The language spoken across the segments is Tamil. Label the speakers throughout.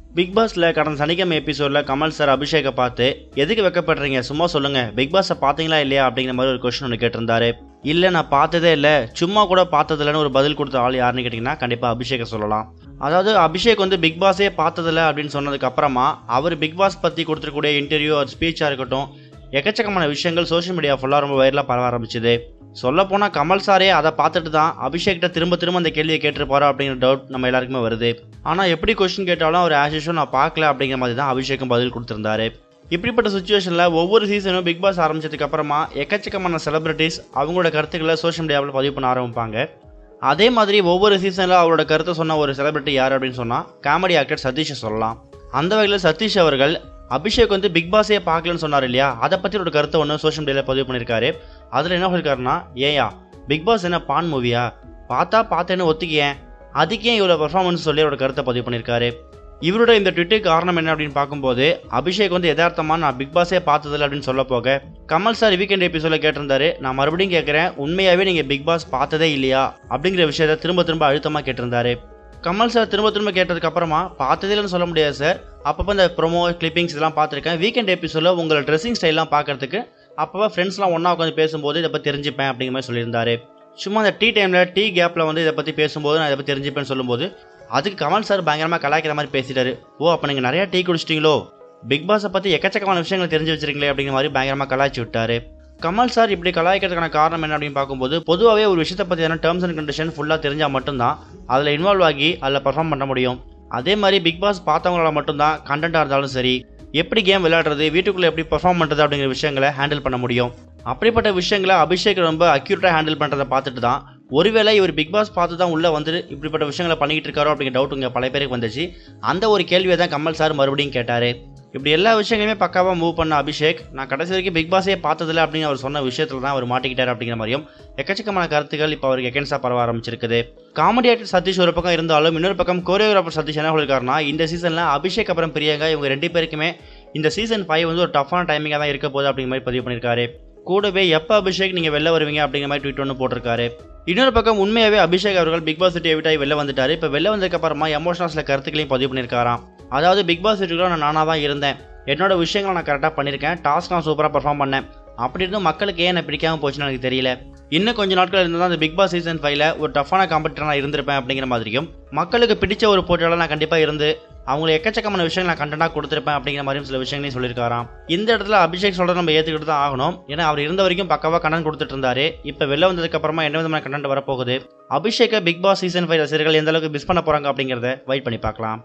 Speaker 1: பிக் பாஸ்ல கடந்த சனிக்கிழமை எபிசோட்ல கமல் சார் அபிஷேகை பார்த்து எதுக்கு வெக்கப்படுறீங்க சும்மா சொல்லுங்க பிக் பாஸை பார்த்தீங்களா இல்லையா அப்படிங்கிற மாதிரி ஒரு கொஸ்டின் ஒன்று கேட்டிருந்தாரு இல்லை நான் பார்த்ததே இல்லை சும்மா கூட பார்த்ததில்லன்னு ஒரு பதில் கொடுத்த ஆள் யாருன்னு கேட்டிங்கன்னா கண்டிப்பாக அபிஷேகை சொல்லலாம் அதாவது அபிஷேக் வந்து பிக் பாஸே பார்த்ததில்ல அப்படின்னு சொன்னதுக்கு அப்புறமா அவர் பிக் பாஸ் பற்றி கொடுத்துருக்கூடிய இன்டர்வியூ அது ஸ்பீச்சாக இருக்கட்டும் எக்கச்சக்கமான விஷயங்கள் சோஷியல் மீடியா ஃபுல்லாக ரொம்ப வைரலாக பரவ ஆரம்பிச்சுது சொல்லப்போனால் கமல் சாரே அதை பார்த்துட்டு தான் அபிஷேக்கிட்ட திரும்ப திரும்ப அந்த கேள்வியை கேட்டிருப்பாரோ அப்படிங்கிற டவுட் நம்ம எல்லாருக்குமே வருது ஆனால் எப்படி கொஸ்டின் கேட்டாலும் அவர் ஆஸ் யூஷுவல் நான் பார்க்கல அப்படிங்கிற மாதிரி தான் அபிஷேக்கும் பதில் கொடுத்துருந்தாரு இப்படிப்பட்ட சுச்சுவேஷனில் ஒவ்வொரு சீசனும் பிக் பாஸ் ஆரம்பிச்சதுக்கு அப்புறமா எக்கச்சக்கமான செலிபிரிட்டிஸ் அவங்களோட கருத்துக்களை சோஷியல் மீடியாவில் பதிவு பண்ண ஆரம்பிப்பாங்க அதே மாதிரி ஒவ்வொரு சீசனில் அவரோட கருத்தை சொன்ன ஒரு செலிபிரிட்டி யார் அப்படின்னு சொன்னால் காமெடி ஆக்டர் சதீஷை சொல்லலாம் அந்த வகையில் சதீஷ் அவர்கள் அபிஷேக் வந்து பிக் பாஸே பார்க்கலன்னு சொன்னார் இல்லையா அதை பற்றி ஒரு கருத்தை ஒன்று சோஷியல் மீடியாவில் பதிவு பண்ணியிருக்காரு அதில் என்ன சொல்லியிருக்காருன்னா ஏயா பிக் பாஸ் என்ன பான் மூவியா பார்த்தா பார்த்தேன்னு ஒத்துக்கியேன் அதுக்கே இவ்வளோ பர்ஃபார்மன்ஸ் சொல்லி அவரோட கருத்தை பதிவு பண்ணியிருக்காரு இவரோட இந்த ட்விட்டுக்கு காரணம் என்ன அப்படின்னு பார்க்கும்போது அபிஷேக் வந்து யதார்த்தமாக நான் பிக் பாஸே பார்த்ததில்ல அப்படின்னு சொல்ல போக கமல் சார் வீக்கெண்ட் எபிசோட கேட்டிருந்தாரு நான் மறுபடியும் கேட்குறேன் உண்மையாகவே நீங்கள் பிக் பாஸ் பார்த்ததே இல்லையா அப்படிங்கிற விஷயத்த திரும்ப திரும்ப அழுத்தமாக கேட்டிருந்தாரு கமல் சார் திரும்ப திரும்ப கேட்டதுக்கு அப்புறமா பார்த்ததே இல்லைன்னு சொல்ல முடியாது சார் அப்பப்போ இந்த ப்ரொமோ கிளிப்பிங்ஸ் இதெல்லாம் பார்த்துருக்கேன் வீக்கெண்ட் எபிசோடில் உங்களோட ட்ரெஸ்ஸிங் ஸ்டைல்லாம் பார்க்கறதுக்கு அப்பப்போ ஃப்ரெண்ட்ஸ்லாம் ஒன்றா உட்காந்து பேசும்போது இதை பற்றி தெரிஞ்சுப்பேன் அப்படிங்கிற மாதிரி சொல்லியிருந்தாரு சும்மா அந்த டீ டைமில் டீ கேப்பில் வந்து இதை பற்றி பேசும்போது நான் இதை பற்றி தெரிஞ்சுப்பேன்னு சொல்லும்போது அதுக்கு கமல் சார் பயங்கரமாக கலாய்க்கிற மாதிரி பேசிட்டாரு ஓ அப்போ நீங்கள் நிறையா டீ குடிச்சிட்டிங்களோ பிக் பாஸை பற்றி எக்கச்சக்கமான விஷயங்களை தெரிஞ்சு வச்சிருக்கீங்களே அப்படிங்கிற மாதிரி பயங்கரமாக கலாய்ச்சி விட்டாரு கமல் சார் இப்படி கலாய்க்கிறதுக்கான காரணம் என்ன அப்படின்னு பார்க்கும்போது பொதுவாகவே ஒரு விஷயத்தை பற்றியான டேர்ம்ஸ் அண்ட் கண்டிஷன் ஃபுல்லாக தெரிஞ்சால் மட்டும்தான் அதில் இன்வால்வ் ஆகி அதில் பர்ஃபார்ம் பண்ண முடியும் அதே மாதிரி பிக் பாஸ் பார்த்தவங்களால மட்டும்தான் கண்டென்ட்டாக இருந்தாலும் சரி எப்படி கேம் விளையாடுறது வீட்டுக்குள்ளே எப்படி பர்ஃபார்ம் பண்ணுறது அப்படிங்கிற விஷயங்களை ஹேண்டில் பண்ண முடியும் அப்படிப்பட்ட விஷயங்களை அபிஷேக் ரொம்ப அக்யூரேட்டாக ஹேண்டில் பண்ணுறதை பார்த்துட்டு தான் ஒருவேளை இவர் பிக் பாஸ் பார்த்து தான் உள்ளே வந்துட்டு இப்படிப்பட்ட விஷயங்களை பண்ணிக்கிட்டு இருக்காரோ அப்படிங்கிற டவுட் இங்கே பல பேருக்கு வந்துச்சு அந்த ஒரு கேள்வியை தான் கமல் சார் மறுபடியும் கேட்டார் இப்படி எல்லா விஷயங்களுமே பக்காவாக மூவ் பண்ண அபிஷேக் நான் கடைசி வரைக்கும் பிக் பாஸே பார்த்ததில்ல அப்படின்னு அவர் சொன்ன விஷயத்தில் தான் அவர் மாட்டிக்கிட்டார் அப்படிங்கிற மாதிரியும் எக்கச்சக்கமான கருத்துக்கள் இப்போ அவருக்கு எகென்ஸ்டாக பரவ ஆரம்பிச்சிருக்குது காமெடி ஆக்டர் சதீஷ் ஒரு பக்கம் இருந்தாலும் இன்னொரு பக்கம் கோரியோகிராஃபர் சதீஷ் என்ன சொல்லியிருக்காருன்னா இந்த சீசனில் அபிஷேக் அப்புறம் பிரியங்கா இவங்க ரெண்டு பேருக்குமே இந்த சீசன் ஃபைவ் வந்து ஒரு டஃப்பான டைமிங்காக தான் இருக்க போகுது அப்படிங்கிற மாதிரி பதிவு பண்ணியிருக்காரு கூடவே எப்போ அபிஷேக் நீங்கள் வெளில வருவீங்க அப்படிங்கிற மாதிரி ட்வீட் ஒன்று போட்டிருக்காரு இன்னொரு பக்கம் உண்மையாகவே அபிஷேக் அவர்கள் பிக் பாஸ் சிட்டியை விட்டாய் வெளில வந்துட்டாரு இப்போ வெளில வந்ததுக்கு அப்புறமா எமோஷனல்ஸில் கருத்துக்களையும் பதிவு பண்ணியிருக்காராம் அதாவது பிக் பாஸ் சிட்டிக்குள்ள நான் நானாக தான் இருந்தேன் என்னோட விஷயங்களை நான் கரெக்டாக பண்ணியிருக்கேன் டாஸ்க் நான் சூப்பராக பர்ஃபார்ம் பண்ணேன் அப்படி இருந்தும் மக்களுக்கு ஏன் என்ன பிடிக்காம போச்சுன்னு எனக்கு தெரியல இன்னும் கொஞ்ச நாட்கள் இருந்தால் அந்த பிக் பாஸ் சீசன் ஃபைவ்ல ஒரு டஃப்பான காம்படிட்டர் நான் இருந்திருப்பேன் அப்படிங்கிற மாதிரியும் மக்களுக்கு பிடிச்ச ஒரு போட்டியாளர் நான் கண்டிப்பாக இருந்து அவங்களை எக்கச்சக்கமான விஷயங்கள் நான் கண்டென்ட்டாக கொடுத்துருப்பேன் அப்படிங்கிற மாதிரியும் சில விஷயங்களையும் சொல்லியிருக்காராம் இந்த இடத்துல அபிஷேக் சொல்கிறத நம்ம ஏற்றுக்கிட்டு தான் ஆகணும் ஏன்னா அவர் இருந்த வரைக்கும் பக்காவாக கண்டென்ட் கொடுத்துட்டு இருந்தாரு இப்போ வெளில வந்ததுக்கு அப்புறமா என்ன விதமான கண்டென்ட் வரப்போகுது அபிஷேக்கை பிக் பாஸ் சீசன் ஃபைவ் ரசிகர்கள் எந்த அளவுக்கு மிஸ் பண்ண போகிறாங்க அப்படிங்கிறத வெயிட் பண்ணி பார்க்கலாம்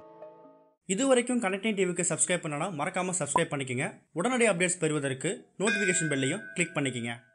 Speaker 2: இது வரைக்கும் கனெக்டிங் டிவிக்கு சப்ஸ்கிரைப் பண்ணனா மறக்காமல் சப்ஸ்கிரைப் பண்ணிக்கங்க உடனடி அப்டேட்ஸ் பெறுவதற்கு நோட்டிஃபிகேஷன் பெல்லையும் கிளிக் பண்ணிக்கங்க